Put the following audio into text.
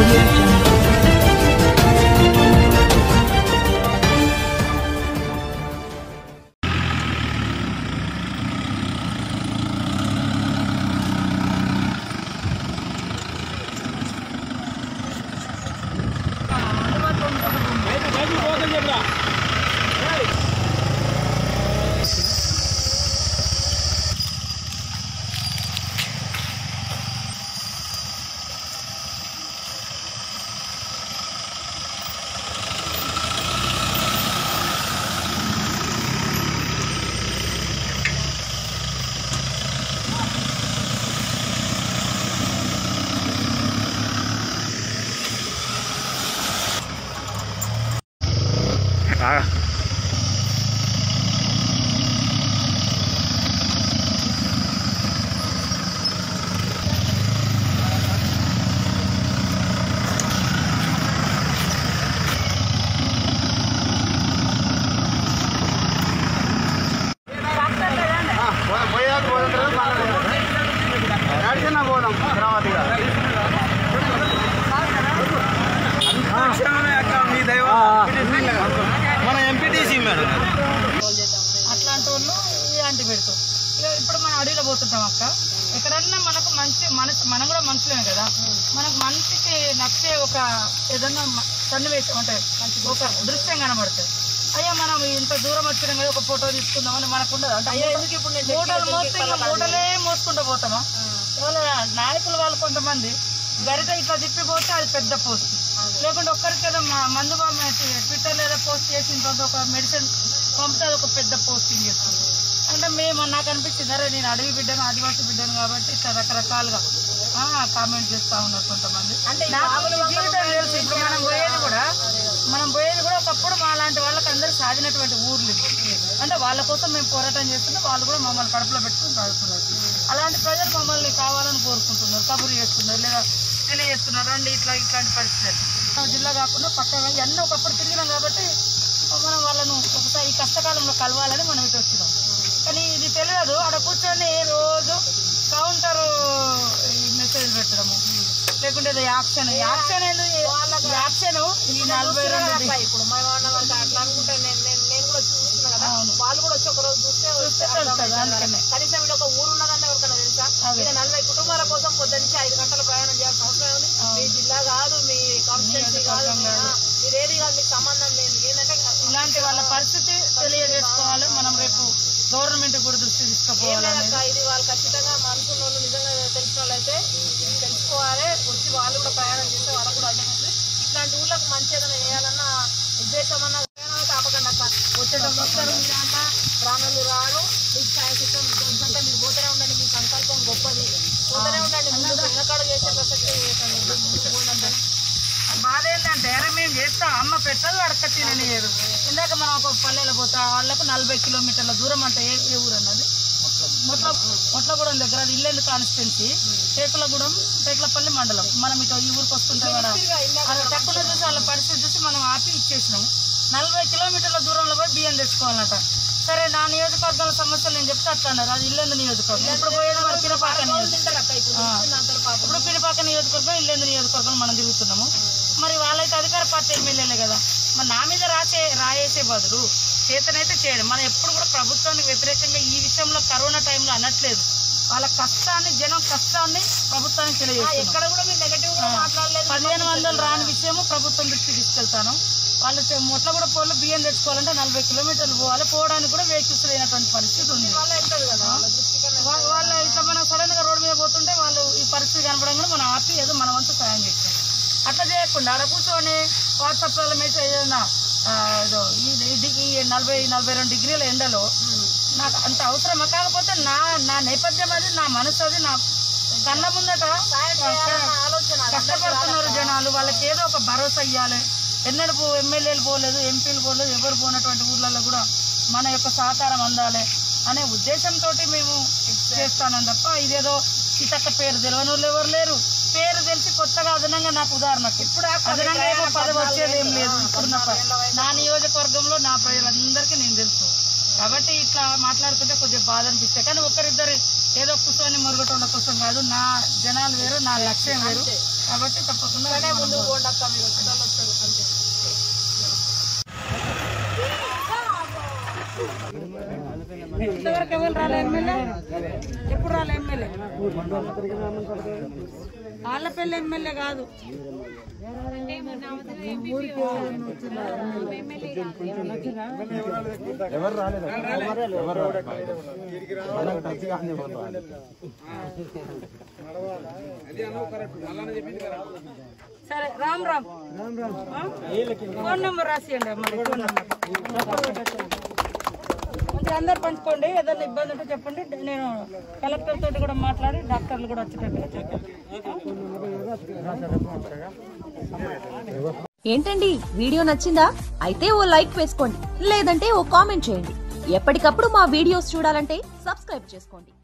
audio jungle. పోయాక పోయిన నడిచినా పోదాం తర్వాతగా మన ఎంపీటీసీ మేడం అట్లాంటి వాళ్ళు ఇలాంటి పెడతాం ఇక ఇప్పుడు మనం అడవిలో పోతుంటాం అక్క ఎక్కడన్నా మనకు మంచి మనసు మనం కూడా మనుషులమే కదా మనకు మనిషికి నచ్చే ఒక ఏదన్నా మ- సన్నివేశం అంటే ఒక దృశ్యం కనబడుతుంది అయ్యా మనం ఇంత దూరం వచ్చినాం కదా ఒక ఫోటో తీసుకుందామని మనకు ఉండదు అంటే అయ్యా ఎందుకు ఇప్పుడు మూటలు మోస్తే ఇంకా మూటలే మోసుకుంటూ పోతామా వాళ్ళ నాయకులు వాళ్ళు కొంతమంది గరిట ఇట్లా తిప్పిపోతే అది పెద్ద పోస్ట్ లేకుంటే ఒక్కరికి ఏదో మ- మందు ట్విట్టర్ ఏదో పోస్ట్ చేసిన తర్వాత ఒక మెడిసిన్ పంపితే అది ఒక పెద్ద పోస్టింగ్ చేస్తుంది అంటే మేము నాకు అనిపించింది అరే నేను అడవి బిడ్డను ఆదివాసీ బిడ్డను కాబట్టి ఇట్లా రకరకాలుగా కామెంట్ చేస్తా ఉన్నారు కొంతమంది నాకు ఈ జీవితం తెలుసు ఇప్పుడు మనం పోయేది కూడా మనం పోయేది కూడా ఒకప్పుడు మా లాంటి వాళ్ళకి అందరూ సాధినటువంటి ఊర్లు ఇవి. అంటే వాళ్ళ కోసం మేము పోరాటం చేస్తుంటే వాళ్ళు కూడా మమ్మల్ని కడుపులో పెట్టుకుని తాగుతున్నారు అలాంటి ప్రజలు మమ్మల్ని కావాలని కోరుకుంటున్నారు కబురు చేస్తున్నారు లేదా తెలియజేస్తున్నారు అండి ఇట్లా ఇట్లాంటి పరిస్థితులు మన జిల్లా కాకుండా పక్కన ఇవన్నీ ఒకప్పుడు తిరిగినాం కాబట్టి మనం వాళ్ళను ఒకసారి ఈ కష్టకాలంలో కలవాలని మనం ఇటు వచ్చినాం కానీ ఇది తెలియదు ఆడ కూర్చొని రోజు కౌంటర్ ఈ మెసేజ్ పెట్టడము లేకుంటే ఏదో యాక్షన్ యాక్షన్ ఎందుకు యాక్షన్ ఈ నలభై రెండు ది- ఇప్పుడు మా వాళ్ళ వరకు అట్లా అనుకుంటే నేను నేను నేను కూడా చూస్తున్నా కదా అవును. వాళ్ళు కూడా వచ్చి ఒక రోజు చూస్తే చూస్తే అర్థమవుతుంది తెలుస్తుంది, కదా. అందుకనే. కనీసం వీళ్ళు ఒక ఊరు ఉన్నదన్న ఎవరికైనా తెలుసా అదే. ఇది నలభై కుటుంబాల కోసం పొద్దు నుంచి ఐదు గంటల ప్రయాణం చేయాల్సిన అవసరం ఉంది మీ జిల్లా కాదు మీ కాన్స్టిట్యూన్సీ కాదు మీ- ఆ, మీరు ఏది కాదు మీకు సంబంధం లేదు ఏంటంటే ఇలాంటి వాళ్ళ పరిస్థితి తెలియజేసుకోవాలి మనం రేపు గవర్నమెంట్ కూడా దృష్టి ఏం తీసుకుపోవాలని లేదక్క ఇది వాళ్ళు ఖచ్చితంగా మనసున్న వాళ్ళు నిజంగా తెలిసిన వాళ్ళు అయితే తెలుసుకోవాలి వచ్చి వాళ్ళు కూడా ప్రయాణం చేస్తే వాళ్ళకు కూడా అర్థమవుతుంది ఇట్లాంటి ఊళ్ళకు మంచి ఏదైనా చేయాలన్న ఉద్దేశం అన్న ప్రయాణం అయితే ఆపకండి అక్క వచ్చేటప్పుడు వస్తారు మీరంట ప్రాణులు రాడు మీకు సాయశక్తం తెలుసంటే మీరు పోతూనే ఉండండి మీ సంకల్పం గొప్పది పోతూనే ఉండండి ముందు వెనకాడ చేసే ప్రసక్తి లేదండి. ముందుకు పోండి. బాధ ఏంటంటే అరే మేము చేస్తాం అమ్మ పెట్టదు అడక తిననియరు ఇందాక మనం ఒక పల్లెలో పోతా వాళ్ళకు నలభై కిలోమీటర్ల దూరం అంటే ఏ ఏ ఊరు అన్నది మొట్ల మొట్లగూడెం దగ్గర అది ఇల్లెందు కాన్స్టిట్యున్సీ టేకులగూడెం టేకులపల్లి మండలం మనం ఇటు ఈ ఊరికి వస్తుంటే కూడా అలా తక్కువ చూసి వాళ్ళ పరిస్థితి చూసి మనం ఆపి ఇచ్చేసినాం నలభై కిలోమీటర్ల దూరంలో పోయి బియ్యం తెచ్చుకోవాలన్నట సరే నా నియోజకవర్గంలో సమస్యలు నేను చెప్తే అట్లా అన్నారు అది ఇల్లెందు నియోజకవర్గం ఇప్పుడు పోయేది మరి పినపాక నియోజకవర్గం తింటారు అక్క ఇప్పుడు చూస్తున్నంతలో పాపం ఇప్పుడు పినపాక నియోజకవర్గం ఇల్లేందు నియోజకవర్గం మనం తిరుగుతున్నాము మరి వాళ్ళైతే అధికార పార్టీ ఎమ్మెల్యేలే కదా మరి నా మీద రాసే రాయేసే బదులు చేతనైతే చేయడం మనం ఎప్పుడు కూడా ప్రభుత్వానికి వ్యతిరేకంగా ఈ విషయంలో కరోనా టైంలో అనట్లేదు వాళ్ళ కష్టాన్ని జనం కష్టాన్ని ప్రభుత్వానికి తెలియజేస్తున్నాం ఎక్కడ కూడా మీరు నెగటివ్ గా మాట్లాడలేదు పదిహేను వందలు రాని విషయము ప్రభుత్వం దృష్టికి తీసుకెళ్తాను వాళ్ళు చె- మొట్ల కూడా పోలు బియ్యం తెచ్చుకోవాలంటే నలభై కిలోమీటర్లు పోవాలి పోవడానికి కూడా వెహికల్స్ లేనటువంటి పరిస్థితి ఉంది వల్ల వెళ్తుంది కదా వాళ్ళ దృష్టికన్నా వా- వాళ్ళు ఇట్లా మనం సడన్ గా రోడ్డు మీద పోతుంటే వాళ్ళు ఈ పరిస్థితి కనపడంగా మనం ఆపి ఏదో మన వంతు సాయం చేస్తాం అట్లా చేయకుండా అక్కడ కూర్చొని వాట్సాప్ లో మెసేజ్ ఏదైనా ఆ, ఏదో ఈ- ఈ- ఈ నలభై నలభై రెండు డిగ్రీల ఎండలో నాకు అంత అవసరమా కాకపోతే నా నా నేపథ్యం అది నా మనసు అది నా కళ్ళ ముందట ఆలోచన కష్టపడుతున్నారు జనాలు వాళ్ళకి ఏదో ఒక భరోసా ఇవ్వాలి ఎన్నడూ పో- ఎమ్మెల్యేలు పోలేదు ఎంపీలు పోలేదు ఎవరు పోనటువంటి ఊర్లలో కూడా మన యొక్క సహకారం అందాలి అనే ఉద్దేశంతో మేము చేస్తానం తప్ప ఇదేదో సీతక్క పేరు తెలియని వాళ్ళు ఎవరు లేరు పేరు తెలిసి కొత్తగా అదనంగా నాకు ఉదాహరణకు ఇప్పుడు అదనంగా ఏమో పదవి వచ్చేది ఏం లేదు ఇప్పుడున్న ప- నా నియోజకవర్గంలో నా ప్రజలందరికీ నేను తెలుసు కాబట్టి ఇట్లా మాట్లాడుతుంటే కొద్దిగా బాధ అనిపిస్తాయి కానీ ఒకరిద్దరు ఏదో కూర్చొని మురగటోళ్ళ కోసం కాదు నా జనాలు వేరు నా లక్ష్యం వేరు కాబట్టి తప్పకుండా ఇట్లానే ముందుకు పోండి అక్క మీరు వచ్చేటోళ్ళు వస్తారు అంతే ఇంతవరకు ఎవరు రాలే ఎమ్మెల్యే ఎప్పుడు రాలే ఎమ్మెల్యే ఆళ్ళపల్లి ఎమ్మెల్యే కాదు ఎవరు రాలేదు ఎవరు రాలేదు మనకు టచ్ కానీ ఎవరు రాలేదు సరే రామ్ రామ్ ఆ? ఫోన్ నెంబర్ రాసియండి మరి ఫోన్ నెంబర్ కొంచెం అందరు పంచుకోండి ఏదైనా ఇబ్బంది ఉంటే చెప్పండి నేను కలెక్టర్ తోటి కూడా మాట్లాడి డాక్టర్లు కూడా వచ్చేటట్టుగా చెప్పండి ఏంటండి వీడియో నచ్చిందా అయితే ఓ లైక్ వేసుకోండి లేదంటే ఓ కామెంట్ చేయండి ఎప్పటికప్పుడు మా వీడియోస్ చూడాలంటే సబ్స్క్రైబ్ చేసుకోండి